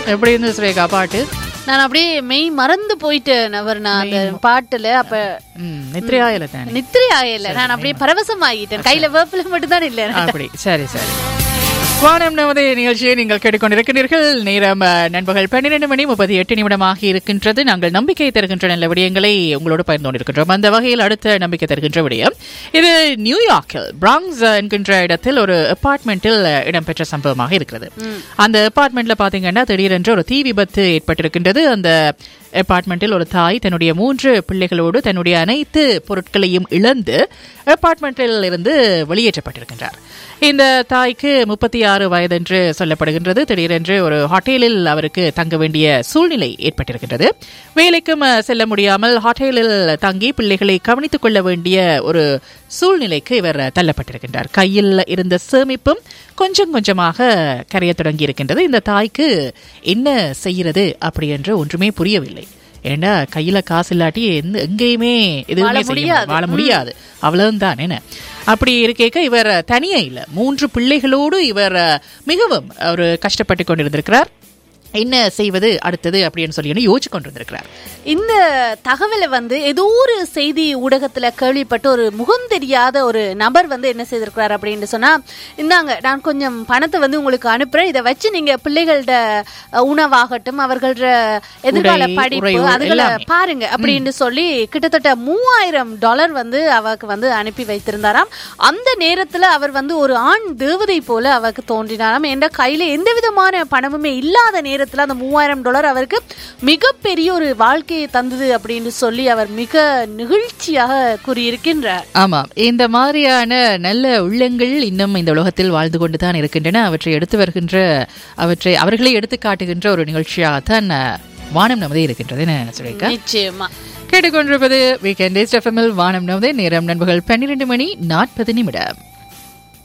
எப்படி இருந்து சுரேகா பாட்டு நான் அப்படியே மெய் மறந்து போயிட்டேன் அவர் நான் அந்த பாட்டுல அப்ப ம் நித்ரையாயில தானே நித்திரை ஆகல நான் அப்படியே பரவசமாகிட்டேன் கையில வேப்பில மட்டும் தான் இல்ல அப்படி சரி சரி வானம் நமது நிகழ்ச்சியை நீங்கள் கேட்டுக்கொண்டிருக்கிறீர்கள் நேரம் அஹ், நண்பகல் பன்னிரண்டு மணி முப்பத்தி எட்டு நிமிடமாக இருக்கின்றது நாங்கள் நம்பிக்கை தருகின்ற நல்ல விடயங்களை உங்களோடு பகிர்ந்து கொண்டிருக்கின்றோம் அந்த வகையில் அடுத்த நம்பிக்கை தருகின்ற விடயம் இது நியூயார்க்கில் பிராங்ஸ் என்கின்ற இடத்தில் ஒரு அபார்ட்மெண்ட்டில் இடம்பெற்ற சம்பவமாக இருக்கிறது அந்த அபார்ட்மெண்ட்ல பாத்தீங்கன்னா திடீரென்று ஒரு தீ விபத்து ஏற்பட்டிருக்கின்றது அந்த அபார்ட்மெண்ட்டில் ஒரு தாய் தன்னுடைய மூன்று பிள்ளைகளோடு தன்னுடைய அனைத்து பொருட்களையும் இழந்து அபார்ட்மெண்ட்டில் இருந்து வெளியேற்றப்பட்டிருக்கின்றார் இந்த தாய்க்கு முப்பத்தி ஆறு வயதென்று சொல்லப்படுகின்றது திடீரென்று ஒரு ஹோட்டலில் அவருக்கு தங்க வேண்டிய சூழ்நிலை ஏற்பட்டிருக்கின்றது வேலைக்கும் அஹ், செல்ல முடியாமல் ஹோட்டலில் தங்கி பிள்ளைகளை கவனித்துக் கொள்ள வேண்டிய ஒரு சூழ்நிலைக்கு இவர் தள்ளப்பட்டிருக்கின்றார் கையில் இருந்த சேமிப்பும் கொஞ்சம் கொஞ்சமாக கரையத் தொடங்கி இருக்கின்றது இந்த தாய்க்கு என்ன செய்கிறது அப்படி என்று ஒன்றுமே புரியவில்லை ஏன்னா கையில காசு இல்லாட்டி எந்த எங்கேயுமே எதுவுமே செய்ய முடியாது. வாழ முடியாது அவ்வளவுதான் என்ன அப்படி இருக்கேக்க இவர் தனியே இல்ல மூன்று பிள்ளைகளோடு இவர் மிகவும் ஒரு கஷ்டப்பட்டு கொண்டிருந்திருக்கிறார் என்ன செய்வது அடுத்தது அப்படின்னு சொல்லி யோசிச்சு கொண்டிருந்திருக்கிறார் இந்த தகவலை வந்து ஏதோ ஒரு செய்தி ஊடகத்துல கேள்விப்பட்டு ஒரு முகம் தெரியாத ஒரு நபர் வந்து என்ன செய்திருக்கிறார் அப்படின்னு சொன்னா இந்தாங்க நான் கொஞ்சம் பணத்தை வந்து உங்களுக்கு அனுப்புறேன் இதை வச்சு நீங்க பிள்ளைகளோட அஹ், உணவாகட்டும் அவர்களோட எதிர்கால உடை, படிப்பு உறையூ, அதுகளை எல்லாமே. பாருங்க அப்படின்னு சொல்லி கிட்டத்தட்ட மூவாயிரம் டாலர் வந்து அவருக்கு வந்து அனுப்பி வைத்திருந்தாராம் அந்த நேரத்துல அவர் வந்து ஒரு ஆண் தேவதை போல அவருக்கு தோன்றினாராம் என்ற கையில எந்த விதமான பணமுமே இல்லாத நேரத்துல அந்த மூவாயிரம் டாலர் அவருக்கு மிகப்பெரிய ஒரு வாழ்க்கையை தந்தது அப்படின்னு சொல்லி அவர் மிக நெகிழ்ச்சியாக கூறியிருக்கின்றார் ஆமாம் இந்த மாதிரியான நல்ல உள்ளங்கள் இன்னும் இந்த உலகத்தில் வாழ்ந்து கொண்டுதான் இருக்கின்றன அவற்றை எடுத்து வருகின்ற அவற்றை அவர்களை எடுத்து காட்டுகின்ற ஒரு நிகழ்ச்சியாகத்தான் அஹ், வானம் நமதே இருக்கின்றது என்ன சுரேகா நிச்சயமா கேட்டுக்கொண்டிருப்பது வீக்கெண்ட் வானம் நமதே நேரம் நண்பர்கள் பன்னிரண்டு மணி நாற்பது நிமிடம்